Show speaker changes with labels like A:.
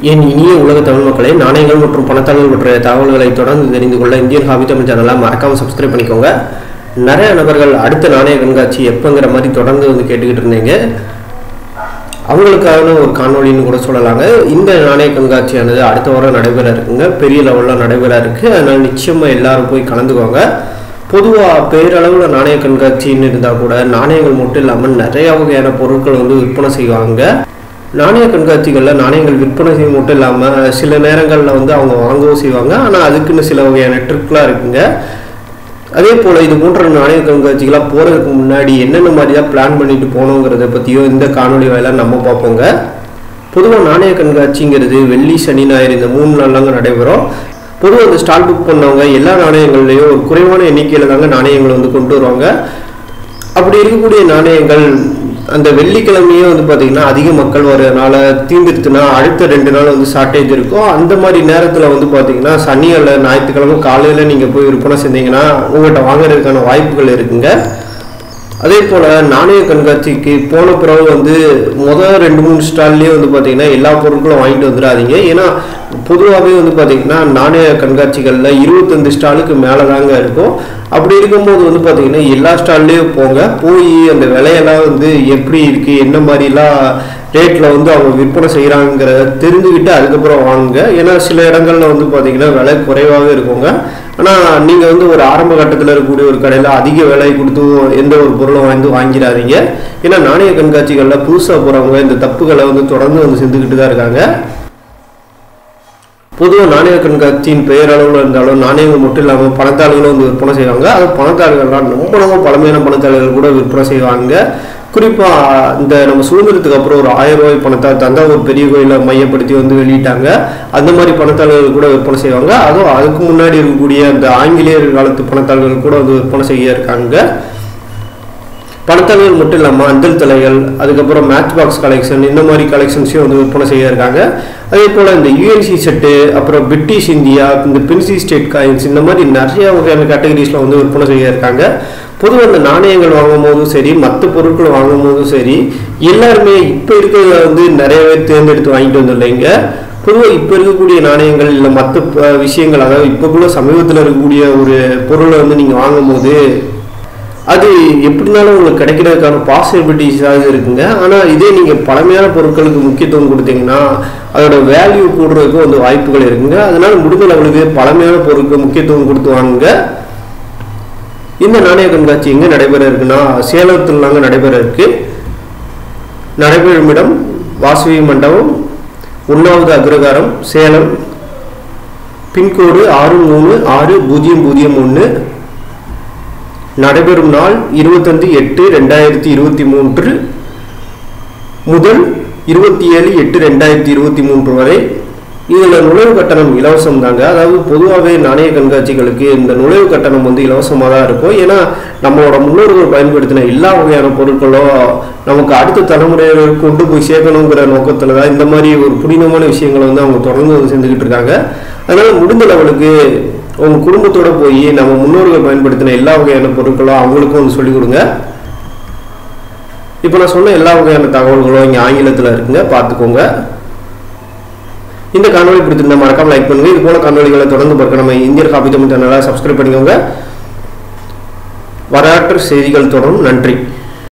A: என் இனிய உலக தமிழ் மக்களே நாணயங்கள் மற்றும் பணத்தாள்கள் பற்றிய தகவல்களை தொடர்ந்து தெரிந்து கொள்ள இந்தியன் ஹாபி தமிழ் சேனலை மறக்காமல் சப்ஸ்கிரைப் பண்ணிக்கோங்க நிறைய நபர்கள் அடுத்த நாணய கண்காட்சி எப்போங்கிற மாதிரி தொடர்ந்து வந்து கேட்டுக்கிட்டு இருந்தீங்க அவங்களுக்கான ஒரு காணொளின்னு கூட சொல்லலாங்க இந்த நாணய கண்காட்சியானது அடுத்த வாரம் நடைபெற இருக்குங்க பெரிய லெவலில் நடைபெற இருக்கு அதனால் நிச்சயமாக எல்லாரும் போய் கலந்துக்கோங்க பொதுவாக பேரளவில் நாணய கண்காட்சின்னு இருந்தால் கூட நாணயங்கள் மட்டும் இல்லாமல் நிறைய வகையான பொருட்கள் வந்து விற்பனை செய்வாங்க நாணய கண்காட்சிகளில் நாணயங்கள் விற்பனை செய்ய மட்டும் இல்லாமல் சில நேரங்களில் வந்து அவங்க வாங்கவும் செய்வாங்க ஆனால் அதுக்குன்னு சில வகையான ட்ரிக்லாம் இருக்குங்க அதே போல் இது போன்ற நாணய கண்காட்சிகளாக போகிறதுக்கு முன்னாடி என்னென்ன மாதிரி தான் பிளான் பண்ணிட்டு போகணுங்கிறத பற்றியும் இந்த காணொலி வாயிலாக நம்ம பார்ப்போங்க பொதுவாக நாணய கண்காட்சிங்கிறது வெள்ளி சனி ஞாயிறு இந்த மூணு நாள்லாங்க நடைபெறும் பொதுவாக இந்த ஸ்டால் புக் பண்ணவங்க எல்லா நாணயங்கள்லையும் ஒரு குறைவான எண்ணிக்கையில் தாங்க நாணயங்களை வந்து கொண்டு வருவாங்க அப்படி இருக்கக்கூடிய நாணயங்கள் அந்த வெள்ளிக்கிழமையே வந்து பார்த்தீங்கன்னா அதிக மக்கள் வரதுனால தீந்துருத்துனா அடுத்த ரெண்டு நாள் வந்து ஷார்ட்டேஜ் இருக்கும் அந்த மாதிரி நேரத்தில் வந்து பார்த்தீங்கன்னா சனி அல்ல ஞாயிற்றுக்கிழமை காலையில் நீங்கள் போய் விற்பனை செஞ்சீங்கன்னா உங்கள்கிட்ட வாங்குறதுக்கான வாய்ப்புகள் இருக்குங்க அதே போல் நாணய கண்காட்சிக்கு போன பிறகு வந்து முதல் ரெண்டு மூணு ஸ்டால்லேயே வந்து பார்த்தீங்கன்னா எல்லா பொருட்களும் வாங்கிட்டு வந்துடாதீங்க ஏன்னா பொதுவாகவே வந்து பார்த்தீங்கன்னா நாணய கண்காட்சிகளில் இருபத்தஞ்சு ஸ்டாலுக்கு மேலே தாங்க இருக்கும் அப்படி இருக்கும்போது வந்து பார்த்தீங்கன்னா எல்லா ஸ்டால்லையும் போங்க போய் அந்த விலையெல்லாம் வந்து எப்படி இருக்குது என்ன மாதிரிலாம் ரேட்டில் வந்து அவங்க விற்பனை செய்கிறாங்கிறத தெரிஞ்சுக்கிட்டு அதுக்கப்புறம் வாங்குங்க ஏன்னா சில இடங்கள்ல வந்து பார்த்தீங்கன்னா விலை குறைவாகவே இருக்குங்க ஆனால் நீங்கள் வந்து ஒரு ஆரம்ப கட்டத்தில் இருக்கக்கூடிய ஒரு கடையில் அதிக விலை கொடுத்து எந்த ஒரு பொருளும் வாங்கி வாங்கிடாதீங்க ஏன்னா நாணய கண்காட்சிகளில் புதுசாக போகிறவங்க இந்த தப்புகளை வந்து தொடர்ந்து வந்து செஞ்சுக்கிட்டு தான் இருக்காங்க பொதுவாக நாணய கண்காட்சியின் பெயரளவில் இருந்தாலும் நாணயங்கள் மட்டும் இல்லாமல் பணத்தாள்களும் வந்து விற்பனை செய்வாங்க அது பணத்தாள்கள்லாம் ரொம்ப ரொம்ப பழமையான பணத்தாள்கள் கூட விற்பனை செய்வாங்க குறிப்பாக இந்த நம்ம சுதந்திரத்துக்கு அப்புறம் ஒரு ஆயிரம் ரூபாய் பணத்தாள் தஞ்சாவூர் பெரிய கோயிலை மையப்படுத்தி வந்து வெளியிட்டாங்க அந்த மாதிரி பணத்தாள்கள் கூட விற்பனை செய்வாங்க அதுவும் அதுக்கு முன்னாடி இருக்கக்கூடிய அந்த ஆங்கிலேயர் காலத்து பணத்தாள்கள் கூட வந்து விற்பனை செய்ய இருக்காங்க பணத்தாள்கள் மட்டும் இல்லாமல் அஞ்சல் தலைகள் அதுக்கப்புறம் மேட்ச் பாக்ஸ் கலெக்ஷன் இந்த மாதிரி கலெக்ஷன்ஸையும் வந்து விற்பனை செய்ய இருக்காங்க அதே போல் இந்த யூஎன்சி செட்டு அப்புறம் பிரிட்டிஷ் இந்தியா இந்த பிரின்சி ஸ்டேட் காயின்ஸ் இந்த மாதிரி நிறைய வகையான கேட்டகரிஸில் வந்து விற்பனை செய்ய இருக்காங்க பொதுவாக இந்த நாணயங்கள் வாங்கும் போதும் சரி மற்ற பொருட்கள் வாங்கும் போதும் சரி எல்லாருமே இப்போ இருக்கிறத வந்து நிறைய பேர் தேர்ந்தெடுத்து வாங்கிட்டு வந்துடலைங்க பொதுவாக இப்போ இருக்கக்கூடிய நாணயங்கள் இல்லை மற்ற விஷயங்கள் அதாவது இப்போ கூட சமீபத்தில் இருக்கக்கூடிய ஒரு பொருளை வந்து நீங்கள் வாங்கும் போது அது எப்படினாலும் உங்களுக்கு கிடைக்கிறதுக்கான பாசிபிலிட்டிஸாக இருக்குங்க ஆனால் இதே நீங்கள் பழமையான பொருட்களுக்கு முக்கியத்துவம் கொடுத்தீங்கன்னா அதோட வேல்யூ கூடுறதுக்கு வந்து வாய்ப்புகள் இருக்குங்க அதனால முடிஞ்ச அளவுக்கு பழமையான பொருட்களுக்கு முக்கியத்துவம் கொடுத்து வாங்குங்க இந்த நாணய கண்காட்சி எங்கே நடைபெற இருக்குன்னா சேலத்தில் தாங்க நடைபெற இருக்கு நடைபெறும் இடம் வாசவி மண்டபம் ஒன்றாவது அக்ரகாரம் சேலம் பின்கோடு ஆறு மூணு ஆறு பூஜ்ஜியம் பூஜ்ஜியம் ஒன்று நடைபெறும் நாள் இருபத்தஞ்சு எட்டு ரெண்டாயிரத்தி இருபத்தி மூன்று முதல் இருபத்தி ஏழு எட்டு ரெண்டாயிரத்தி இருபத்தி மூன்று வரை இதில் நுழைவு கட்டணம் இலவசம் தாங்க அதாவது பொதுவாகவே நாணய கண்காட்சிகளுக்கு இந்த நுழைவு கட்டணம் வந்து இலவசமாக தான் இருக்கும் ஏன்னா நம்மளோட முன்னோர்கள் பயன்படுத்தின எல்லா வகையான பொருட்களும் நமக்கு அடுத்த தலைமுறையினர் கொண்டு போய் சேர்க்கணுங்கிற நோக்கத்தில் தான் இந்த மாதிரி ஒரு புனிதமான விஷயங்களை வந்து அவங்க தொடர்ந்து வந்து செஞ்சுக்கிட்டு இருக்காங்க அதனால் முடிந்த லெவலுக்கு உங்க குடும்பத்தோட போய் நம்ம முன்னோர்கள் பயன்படுத்தின எல்லா வகையான பொருட்களும் அவங்களுக்கும் வந்து சொல்லிக் கொடுங்க இப்போ நான் சொன்ன எல்லா வகையான தகவல்களும் இங்கே ஆங்கிலத்தில் இருக்குங்க பார்த்துக்கோங்க இந்த காணொலி பிடித்திருந்தா மறக்காம லைக் பண்ணுங்க இது போல காணொலிகளை தொடர்ந்து பார்க்க நம்ம இந்தியர் காப்பி தமிழ் சேனலை சப்ஸ்கிரைப் பண்ணிக்கோங்க வரலாற்று செய்திகள் தொடரும் நன்றி